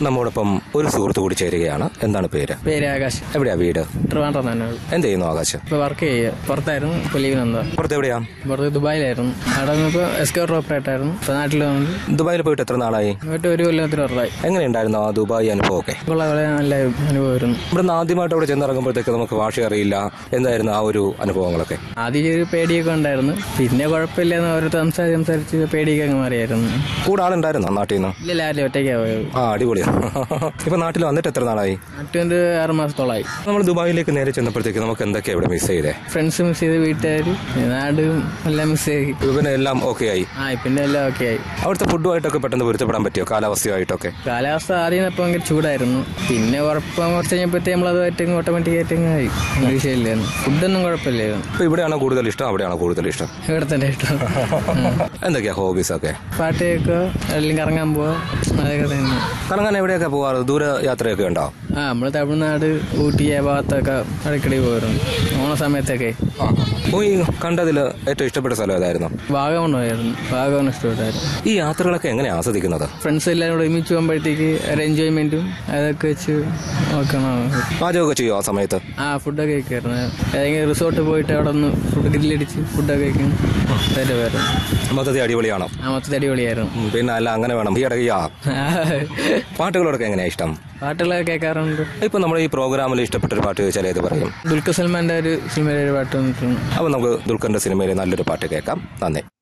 നമ്മോടൊപ്പം ഒരു സുഹൃത്ത് കൂടി ചേരുകയാണ് എന്താണ് പേര് പേര് ആകാശ് എവിടെയാ വീട് ട്രിവാൻഡ്രം തന്നെ എന്ത് ചെയ്യുന്നു ആകാശ് ഇപ്പൊ വർക്ക് ചെയ്യുക പുറത്തായിരുന്നു ഇപ്പൊ ലീവിനെന്താ പുറത്ത് എവിടെയാ പുറത്ത് ദുബായിലായിരുന്നു അവിടെ ഇപ്പോൾ എസ്കോർ ഓപ്പറേറ്റർ ആയിരുന്നു ഇപ്പൊ നാട്ടിൽ വന്നു ദുബായിൽ പോയിട്ട് എത്ര നാളായി പോയിട്ട് ഒരു കൊല്ലത്തിന് ഉറവായി എങ്ങനെയുണ്ടായിരുന്നു ആ ദുബായ് അനുഭവമൊക്കെ ഇപ്പോൾ വളരെ നല്ല അനുഭവമായിരുന്നു ഇവിടുന്ന് ആദ്യമായിട്ട് അവിടെ ചെന്നിറങ്ങുമ്പോഴത്തേക്ക് നമുക്ക് ഭാഷ അറിയില്ല എന്തായിരുന്നു ആ ഒരു അനുഭവങ്ങളൊക്കെ ആദ്യം ഒരു പേടിയൊക്കെ ഉണ്ടായിരുന്നു പിന്നെ കുഴപ്പമില്ലെന്ന് ഓരോരുത്തർ സംസാരിച്ച് സംസാരിച്ച് പേടിയൊക്കെ അങ്ങ് മാറിയായിരുന്നു കൂടെ ആളുണ്ടായിരുന്നോ നാട്ടിൽ നിന്ന് ഇല്ല ആരും ഒറ്റയ്ക്കാ പോയത് ആ അടിപൊളിയാ ഇപ്പൊ നാട്ടിൽ വന്നിട്ട് എത്ര നാളായി മറ്റൊരു ആറ് മാസത്തോളമായി നമ്മൾ ദുബായിലേക്ക് നേരെ ചെന്നപ്പോഴത്തേക്ക് നമുക്ക് എന്തൊക്കെയാ ഇവിടെ മിസ് ചെയ്തേ ഫ്രണ്ട്സ് മിസ് ചെയ്ത് വീട്ടുകാർ നാടും എല്ലാം മിസ് ചെയ്ത് ഇപ്പൊ പിന്നെ എല്ലാം ഓക്കെ ആയി ആ പിന്നെ എല്ലാം ഓക്കെ ആയി അവിടുത്തെ ഫുഡുമായിട്ടൊക്കെ പെട്ടെന്ന് പൊരുത്തപ്പെടാൻ പറ്റിയോ കാലാവസ്ഥയുമായിട്ടൊക്കെ കാലാവസ്ഥ ആദ്യം ഇപ്പം ഭയങ്കര ചൂടായിരുന്നു പിന്നെ കുഴപ്പം കുറച്ച് കഴിഞ്ഞപ്പോഴത്തേ നമ്മളതുമായിട്ട് ഓട്ടോമാറ്റിക് ആയിട്ട് അങ്ങ് ആയി ഒരു വിഷയമില്ലായിരുന്നു ഫുഡൊന്നും കുഴപ്പമില്ലായിരുന്നു ഇപ്പൊ ഇവിടെയാണോ കൂടുതൽ ഇഷ്ടം അവിടെയാണോ കൂടുതൽ ഇഷ്ടം ഇവിടെ തന്നെ ഇഷ്ടം ഉം. എന്തൊക്കെയാ ഹോബീസ് ഒക്കെ പാട്ട് കേൾക്കുക അല്ലെങ്കിൽ കറങ്ങാൻ പോവുക അതൊക്കെ തന്നെ കറങ്ങാൻ എവിടെയൊക്കെ പോവാറ് ദൂര യാത്രയൊക്കെ ഉണ്ടോ ആ നമ്മൾ തമിഴ്നാട് ഊട്ടി ആ ഭാഗത്തൊക്കെ ഇടയ്ക്കിടെ പോയിരുന്നു ഓണ സമയത്തൊക്കെ പോയി കണ്ടതിൽ ഏറ്റവും ഇഷ്ടപ്പെട്ട സ്ഥലം ഏതായിരുന്നു വാഗമൺ പോയായിരുന്നു വാഗമൺ ഇഷ്ടപ്പെട്ടായിരുന്നു ഈ യാത്രകളൊക്കെ എങ്ങനെയാ ആസ്വദിക്കുന്നത് ഫ്രണ്ട്സ് എല്ലാവരും കൂടെ ഒരുമിച്ച് പോകുമ്പോഴത്തേക്ക് ഒരു എൻജോയ്മെന്റും അതൊക്കെ വെച്ച് നോക്കണം പാചകമൊക്കെ ചെയ്യുമോ ആ സമയത്ത് ആ ഫുഡൊക്കെ കഴിക്കായിരുന്നു ഏതെങ്കിലും റിസോർട്ട് പോയിട്ട് അവിടെ ഒന്ന് ഫുഡ് ഗ്രില്ലടിച്ച് ഫുഡൊക്കെ കഴിക്കും അതൊക്കെ വരുന്നു മൊത്തത്തിൽ അടിപൊളിയാണോ ആ മൊത്തത്തിൽ അടിപൊളിയായിരുന്നു ഉം, പിന്നെ അല്ല അങ്ങനെ വേണം ഈ ഇടയ്ക്ക് പാട്ടുകളോടൊക്കെ എങ്ങനെയാ ഇഷ്ടം പാട്ടുകളൊക്കെ കേൾക്കാറുണ്ട് ഇപ്പൊ നമ്മുടെ ഈ പ്രോഗ്രാമിൽ ഇഷ്ടപ്പെട്ട ഒരു പാട്ട് ചോദിച്ചാൽ ഏത് പറയും ദുൽഖർ സൽമാന്റെ ഒരു സിനിമയിലെ ഒരു പാട്ട് വന്നിട്ടുണ്ട് അപ്പൊ നമുക്ക് ദുൽഖറിന്റെ സിനിമയിൽ നല്ലൊരു പാട്ട് കേൾക്കാം നന്ദി